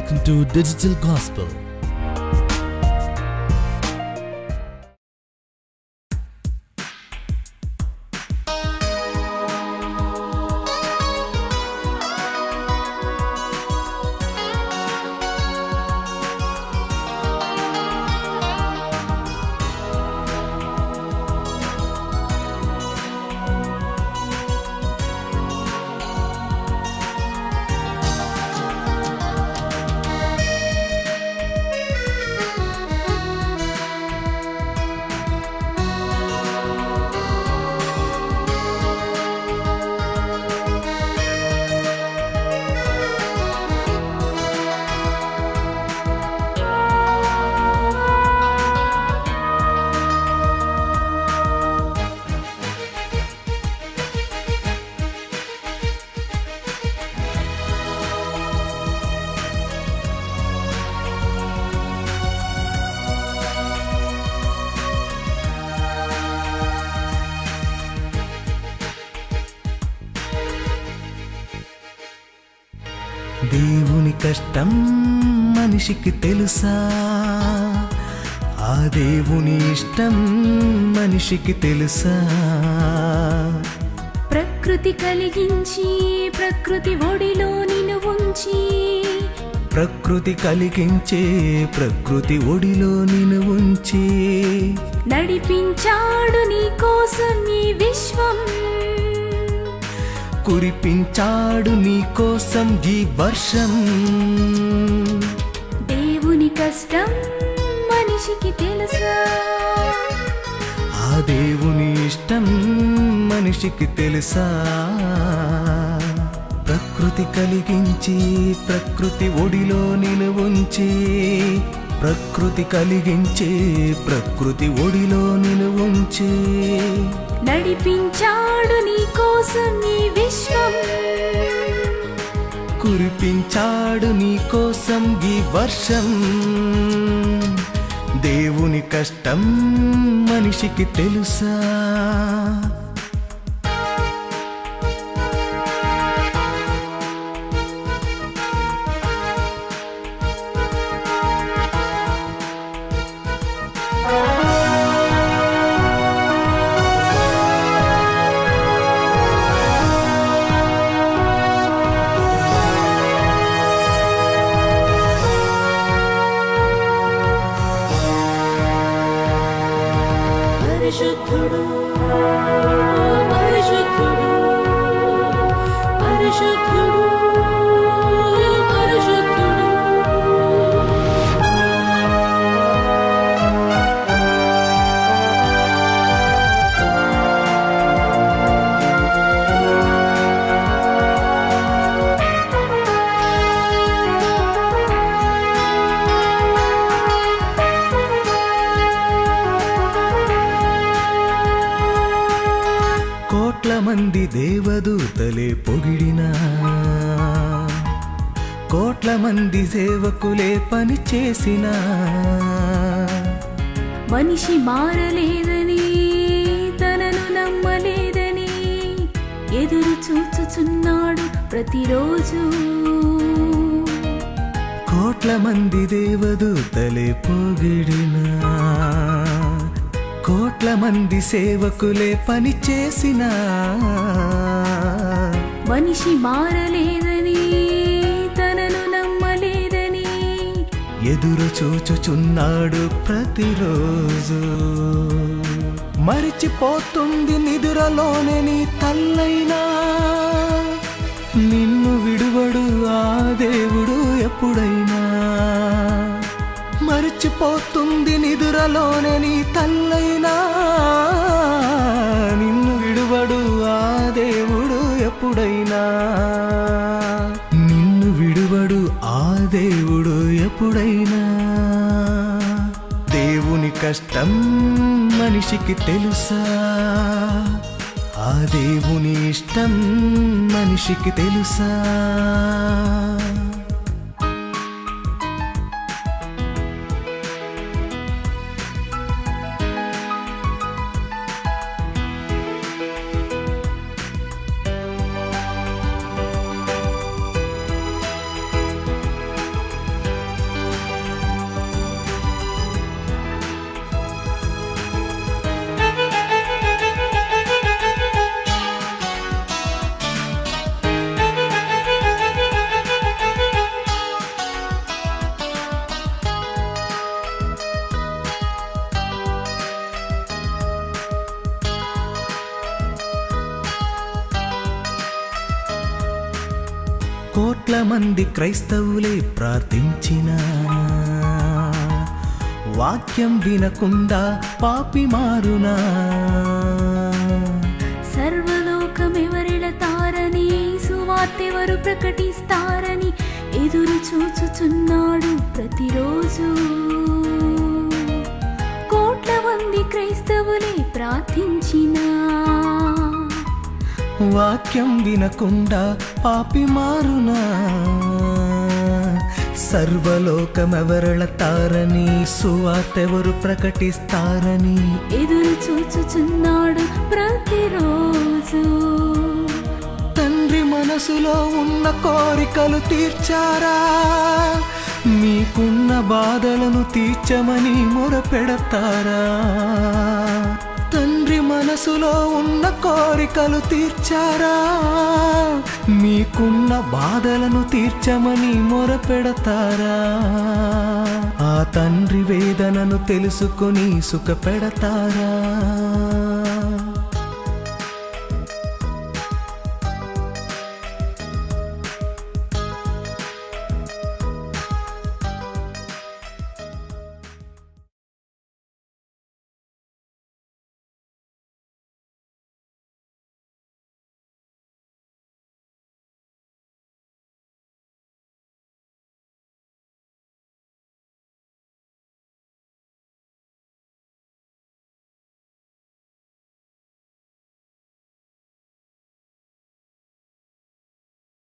Welcome to Digital Gospel. దేవుని కష్టం మనిషికి తెలుసా ఆ దేవుని ఇష్టం మనిషికి తెలుసా ప్రకృతి కలిగించి ప్రకృతి ఒడిలో నిన్ను ఉంచి ప్రకృతి కలిగించే ప్రకృతి ఒడిలో నిన్ను ఉంచి నడిపించాడు నీ కోసం ఈ విశ్వం కురిపించాడు నీ కోసం ఈ వర్షం దేవుని కష్టం మనిషికి తెలుసా ఆ దేవుని ఇష్టం మనిషికి తెలుసా ప్రకృతి కలిగించి ప్రకృతి ఒడిలో నిలు ఉంచి ప్రకృతి కలిగించి ప్రకృతి ఒడిలో నిలు ఉంచి నడిపించాడు నీ కోసం ఈ విశ్వం కురిపించాడు నీ కోసం ఈ వర్షం దేవుని కష్టం మనిషికి తెలుసా పరిశుద్ధుడు పరిశుద్ధుడు పరిశుద్ధుడు పరిశుద్ధుడు కోట్ల మంది దేవదూతలే పొగిడినా కోట్ల మంది సేవకులే పని చేసినా మనిషి మారలేదని తనను నమ్మలేదని ఎదురు చూచుచున్నాడు ప్రతిరోజు కోట్ల మంది దేవదూతలే పొగిడినా కోట్ల మంది సేవకులే పని చేసినా మనిషి మారలేదని తనను నమ్మలేదని ఎదురు చూచుచున్నాడు ప్రతిరోజు మరిచిపోతుంది నిదురలోనే నీ తల్లైనా నిన్ను విడువడు ఆ దేవుడు ఎప్పుడైనా మరిచిపోతుంది నిదురలోనే నీ తల్లైనా నిన్ను విడువడు ఆ దేవుడు ఎప్పుడైనా నిన్ను విడువడు ఆ దేవుడు ఎప్పుడైనా దేవుని కష్టం మనిషికి తెలుసా ఆ దేవుని ఇష్టం మనిషికి తెలుసా కోట్ల మంది క్రైస్తవులే ప్రార్థించిన వాక్యం వినకుండా పాపి మారునా సర్వలోకమెవరెళతారని సువార్తెవరు ప్రకటిస్తారని ఎదురు చూచుచున్నాడు ప్రతిరోజు కోట్ల మంది క్రైస్తవులే ప్రార్థించినా వాక్యం వినకుండా పాపి మారునా సర్వలోకమెవరళతారని సువార్తెవరు ప్రకటిస్తారని ఎదురు చూచుచున్నాడు ప్రతిరోజు తండ్రి మనసులో ఉన్న కోరికలు తీర్చారా మీకున్న బాధలను తీర్చమని మొరపెడతారా తండ్రి మనసులో ఉన్న కోరికలు తీర్చారా మీకున్న బాధలను తీర్చమని మొరపెడతారా ఆ తండ్రి వేదనను తెలుసుకొని సుఖపెడతారా